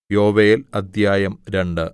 യോവേൽ അദ്ധ്യായം രണ്ട്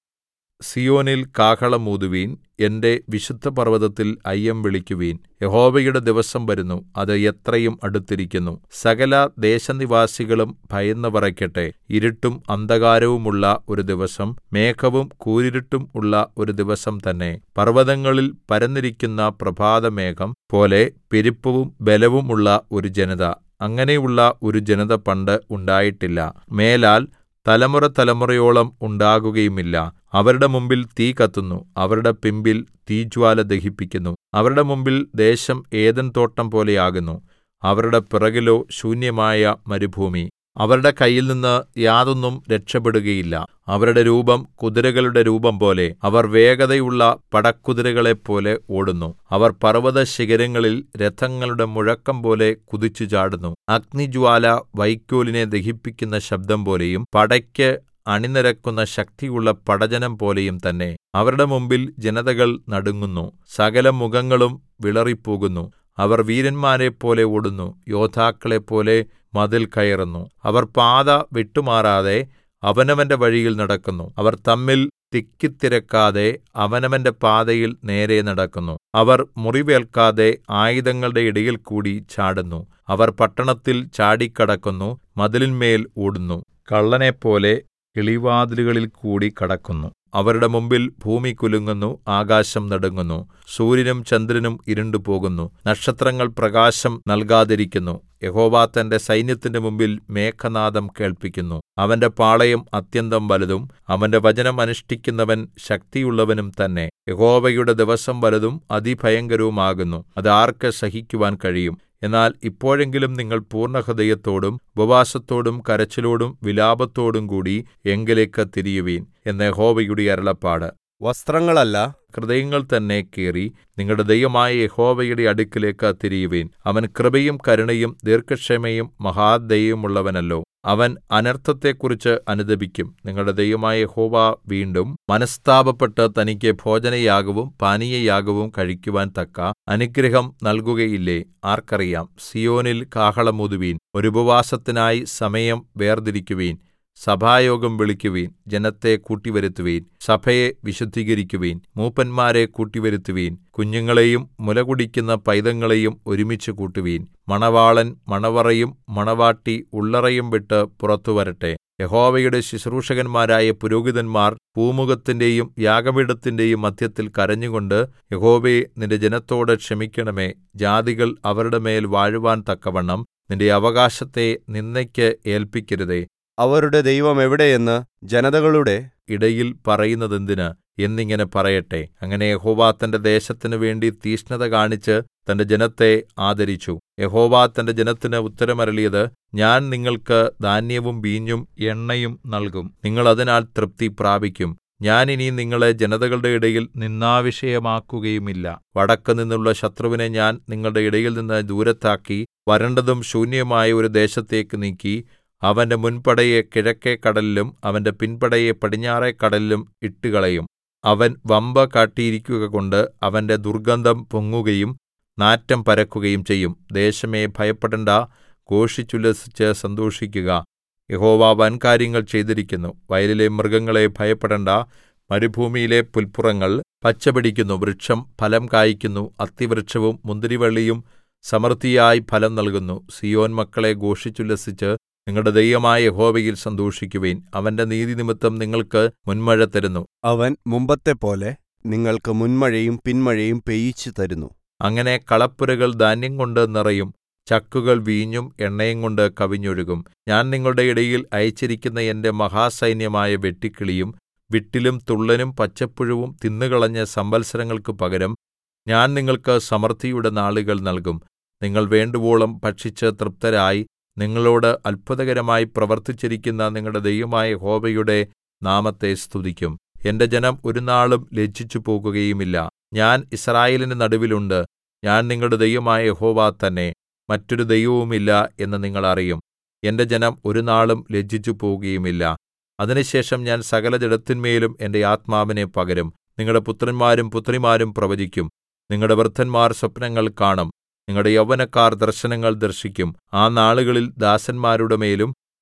സീയോനിൽ കാഹളം ഊതുവിൻ എന്റെ വിശുദ്ധപർവ്വതത്തിൽ അയ്യം വിളിക്കുവിൻ യഹോവയുടെ ദിവസം വരുന്നു അത് എത്രയും അടുത്തിരിക്കുന്നു സകല ദേശനിവാസികളും ഭയന്ന് വിറയ്ക്കട്ടെ ഇരുട്ടും അന്ധകാരവുമുള്ള ഒരു ദിവസം മേഘവും കൂരിരുട്ടും ഉള്ള ഒരു ദിവസം തന്നെ പർവ്വതങ്ങളിൽ പരന്നിരിക്കുന്ന പ്രഭാതമേഘം പോലെ പെരുപ്പവും ബലവും ഉള്ള ഒരു ജനത അങ്ങനെയുള്ള ഒരു ജനത പണ്ട് ഉണ്ടായിട്ടില്ല മേലാൽ തലമുറതലമുറയോളം ഉണ്ടാകുകയുമില്ല അവരുടെ മുമ്പിൽ തീ കത്തുന്നു അവരുടെ പിമ്പിൽ തീജ്വാല ദഹിപ്പിക്കുന്നു അവരുടെ മുമ്പിൽ ദേശം ഏദെൻ തോട്ടം പോലെയാകുന്നു അവരുടെ പിറകിലോ ശൂന്യമായ മരുഭൂമി അവരുടെ കയ്യിൽനിന്ന് യാതൊന്നും രക്ഷപ്പെടുകയില്ല അവരുടെ രൂപം കുതിരകളുടെ രൂപംപോലെ അവർ വേഗതയുള്ള പടക്കുതിരകളെപ്പോലെ ഓടുന്നു അവർ പർവ്വതശിഖരങ്ങളിൽ രഥങ്ങളുടെ മുഴക്കംപോലെ കുതിച്ചുചാടുന്നു അഗ്നിജ്വാല വൈക്കോലിനെ ദഹിപ്പിക്കുന്ന ശബ്ദംപോലെയും പടയ്ക്ക് അണിനിരക്കുന്ന ശക്തിയുള്ള പടജ്ജനം പോലെയും തന്നെ അവരുടെ മുമ്പിൽ ജനതകൾ നടുങ്ങുന്നു സകല മുഖങ്ങളും വിളറിപ്പോകുന്നു അവർ വീരന്മാരെപ്പോലെ ഓടുന്നു യോദ്ധാക്കളെപ്പോലെ മതിൽ കയറുന്നു അവർ പാത വിട്ടുമാറാതെ അവനവന്റെ വഴിയിൽ നടക്കുന്നു അവർ തമ്മിൽ തിക്കിത്തിരക്കാതെ അവനവന്റെ പാതയിൽ നേരെ നടക്കുന്നു അവർ മുറിവേൽക്കാതെ ആയുധങ്ങളുടെ ഇടയിൽ കൂടി ചാടുന്നു അവർ പട്ടണത്തിൽ ചാടിക്കടക്കുന്നു മതിലിന്മേൽ ഓടുന്നു കള്ളനെപ്പോലെ കിളിവാതിലുകളിൽ കൂടി കടക്കുന്നു അവരുടെ മുമ്പിൽ ഭൂമി കുലുങ്ങുന്നു ആകാശം നടുങ്ങുന്നു സൂര്യനും ചന്ദ്രനും ഇരുണ്ടുപോകുന്നു നക്ഷത്രങ്ങൾ പ്രകാശം നൽകാതിരിക്കുന്നു യഹോവ തന്റെ സൈന്യത്തിന്റെ മുമ്പിൽ മേഘനാദം കേൾപ്പിക്കുന്നു അവന്റെ പാളയം അത്യന്തം വലുതും അവന്റെ വചനം അനുഷ്ഠിക്കുന്നവൻ ശക്തിയുള്ളവനും തന്നെ യഹോവയുടെ ദിവസം വലുതും അതിഭയങ്കരവുമാകുന്നു അത് ആർക്ക് സഹിക്കുവാൻ കഴിയും എന്നാൽ ഇപ്പോഴെങ്കിലും നിങ്ങൾ പൂർണ്ണഹൃദയത്തോടും ഉപവാസത്തോടും കരച്ചിലോടും വിലാപത്തോടും കൂടി എങ്കലേക്ക് തിരിയുവിൻ എന്ന് യഹോവയുടെ അരുളപ്പാട് വസ്ത്രങ്ങളല്ല ഹൃദയങ്ങൾ തന്നെ കീറി നിങ്ങളുടെ ദൈവമായ യഹോവയുടെ അടുക്കലേക്ക് തിരിയുവിൻ അവൻ കൃപയും കരുണയും ദീർഘക്ഷമയും മഹാദയയുമുള്ളവനല്ലോ അവൻ അനർത്ഥത്തെക്കുറിച്ച് അനുതപിക്കും നിങ്ങളുടെ ദൈവമായ യഹോവ വീണ്ടും മനസ്താപപ്പെട്ട് തനിക്ക് ഭോജനയാഗവും പാനീയയാഗവും കഴിക്കുവാൻ തക്ക അനുഗ്രഹം നൽകുകയില്ലേ ആർക്കറിയാം സിയോനിൽ കാഹളമൂതുവീൻ ഒരു ഉപവാസത്തിനായി സമയം വേർതിരിക്കുവീൻ സഭായോഗം വിളിക്കുവിൻ ജനത്തെ കൂട്ടിവരുത്തുവിൻ സഭയെ വിശുദ്ധീകരിക്കുവിൻ മൂപ്പന്മാരെ കൂട്ടിവരുത്തുവിൻ കുഞ്ഞുങ്ങളെയും മുലകുടിക്കുന്ന പൈതങ്ങളെയും ഒരുമിച്ച് കൂട്ടുവിൻ മണവാളൻ മണവറയും മണവാട്ടി ഉള്ളറയും വിട്ട് പുറത്തു വരട്ടെ യഹോവയുടെ ശുശ്രൂഷകന്മാരായ പുരോഹിതന്മാർ പൂമുഖത്തിന്റെയും യാഗപീഠത്തിന്റെയും മധ്യത്തിൽ കരഞ്ഞുകൊണ്ട് യഹോവേ നിന്റെ ജനത്തോട് ക്ഷമിക്കണമേ ജാതികൾ അവരുടെ മേൽ വാഴുവാൻ തക്കവണ്ണം നിന്റെ അവകാശത്തെ നിന്ദയ്ക്ക് ഏൽപ്പിക്കരുതേ അവരുടെ ദൈവം എവിടെയെന്ന് ജനതകളുടെ ഇടയിൽ പറയുന്നതെന്തിന് എന്നിങ്ങനെ പറയട്ടെ അങ്ങനെ യഹോവ തന്റെ ദേശത്തിന് വേണ്ടി തീഷ്ണത കാണിച്ച് തന്റെ ജനത്തെ ആദരിച്ചു യഹോവ തന്റെ ജനത്തിന് ഉത്തരമരളിയത് ഞാൻ നിങ്ങൾക്ക് ധാന്യവും വീഞ്ഞും എണ്ണയും നൽകും നിങ്ങൾ അതിനാൽ തൃപ്തി പ്രാപിക്കും ഞാൻ ഇനി നിങ്ങളെ ജനതകളുടെ ഇടയിൽ നിന്ദാവിഷയമാക്കുകയുമില്ല വടക്ക് നിന്നുള്ള ശത്രുവിനെ ഞാൻ നിങ്ങളുടെ ഇടയിൽ നിന്ന് ദൂരത്താക്കി വരണ്ടതും ശൂന്യമായ ഒരു ദേശത്തേക്ക് നീക്കി അവന്റെ മുൻപടയെ കിഴക്കെ കടലിലും അവന്റെ പിൻപടയെ പടിഞ്ഞാറെ കടലിലും ഇട്ടുകളയും അവൻ വമ്പ് കാട്ടിയിരിക്കുകകൊണ്ട് അവന്റെ ദുർഗന്ധം പൊങ്ങുകയും നാറ്റം പരക്കുകയും ചെയ്യും ദേശമേ ഭയപ്പെടേണ്ടാ ഘോഷിച്ചുല്ലസിച്ച് സന്തോഷിക്കുക യഹോവ വൻകാര്യങ്ങൾ ചെയ്തിരിക്കുന്നു വയലിലെ മൃഗങ്ങളെ ഭയപ്പെടേണ്ടാ മരുഭൂമിയിലെ പുൽപ്പുറങ്ങൾ പച്ചപിടിക്കുന്നു വൃക്ഷം ഫലം കായ്ക്കുന്നു അത്തിവൃക്ഷവും മുന്തിരിവള്ളിയും സമൃദ്ധിയായി ഫലം നൽകുന്നു സിയോൻ മക്കളെ ഘോഷിച്ചുല്ലസിച്ച് നിങ്ങളുടെ ദൈവമായ യഹോവയിൽ സന്തോഷിക്കുവിൻ അവന്റെ നീതിനിമിത്തം നിങ്ങൾക്ക് മുൻമഴ തരുന്നു അവൻ മുമ്പത്തെപ്പോലെ നിങ്ങൾക്ക് മുൻമഴയും പിൻമഴയും പെയ്യിച്ചു തരുന്നു അങ്ങനെ കളപ്പുരകൾ ധാന്യം കൊണ്ട് നിറയും ചക്കുകൾ വീഞ്ഞും എണ്ണയും കൊണ്ട് കവിഞ്ഞൊഴുകും ഞാൻ നിങ്ങളുടെ ഇടയിൽ അയച്ചിരിക്കുന്ന എന്റെ മഹാസൈന്യമായ വെട്ടുക്കിളിയും വിട്ടിലും തുള്ളനും പച്ചപ്പുഴുവും തിന്നുകളഞ്ഞ സംവത്സരങ്ങൾക്ക് പകരം ഞാൻ നിങ്ങൾക്ക് സമൃദ്ധിയുടെ നാളുകൾ നൽകും നിങ്ങൾ വേണ്ടുവോളം ഭക്ഷിച്ച് തൃപ്തരായി നിങ്ങളോട് അത്ഭുതകരമായി പ്രവർത്തിച്ചിരിക്കുന്ന നിങ്ങളുടെ ദൈവമായ യഹോവയുടെ നാമത്തെ സ്തുതിക്കും എന്റെ ജനം ഒരുനാളും ലജ്ജിച്ചു പോകുകയുമില്ല ഞാൻ യിസ്രായേലിന്റെ നടുവിലുണ്ട് ഞാൻ നിങ്ങളുടെ ദൈവമായ യഹോവ തന്നെ മറ്റൊരു ദൈവവുമില്ല എന്ന് നിങ്ങൾ അറിയും എന്റെ ജനം ഒരുനാളും ലജ്ജിച്ചു പോകുകയുമില്ല അതിനുശേഷം ഞാൻ സകല ജഡത്തിന്മേലും എന്റെ ആത്മാവിനെ പകരും നിങ്ങളുടെ പുത്രന്മാരും പുത്രിമാരും പ്രവചിക്കും നിങ്ങളുടെ വൃദ്ധന്മാർ സ്വപ്നങ്ങൾ കാണും നിങ്ങളുടെ യൗവനക്കാർ ദർശനങ്ങൾ ദർശിക്കും ആ നാളുകളിൽ ദാസന്മാരുടെ മേലും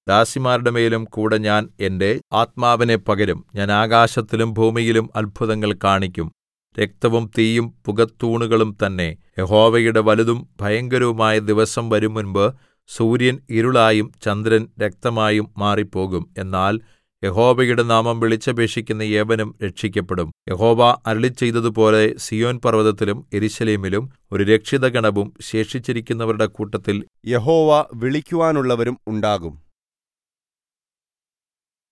ദാസിമാരുടെ മേലും കൂടെ ഞാൻ എന്റെ ആത്മാവിനെ പകരും ഞാൻ ആകാശത്തിലും ഭൂമിയിലും അത്ഭുതങ്ങൾ കാണിക്കും രക്തവും തീയും പുകത്തൂണുകളും തന്നെ യഹോവയുടെ വലുതും ഭയങ്കരവുമായ ദിവസം വരുംമുൻപ് സൂര്യൻ ഇരുളായും ചന്ദ്രൻ രക്തമായും മാറിപ്പോകും എന്നാൽ യഹോവയുടെ നാമം വിളിച്ചപേക്ഷിക്കുന്ന ഏവനും രക്ഷിക്കപ്പെടും യഹോവ അരുളിച്ചെയ്തതുപോലെ സീയോൻ പർവ്വതത്തിലും യെരൂശലേമിലും ഒരു രക്ഷിതഗണവും ശേഷിച്ചിരിക്കുന്നവരുടെ കൂട്ടത്തിൽ യഹോവ വിളിക്കുവാനുള്ളവരും ഉണ്ടാകും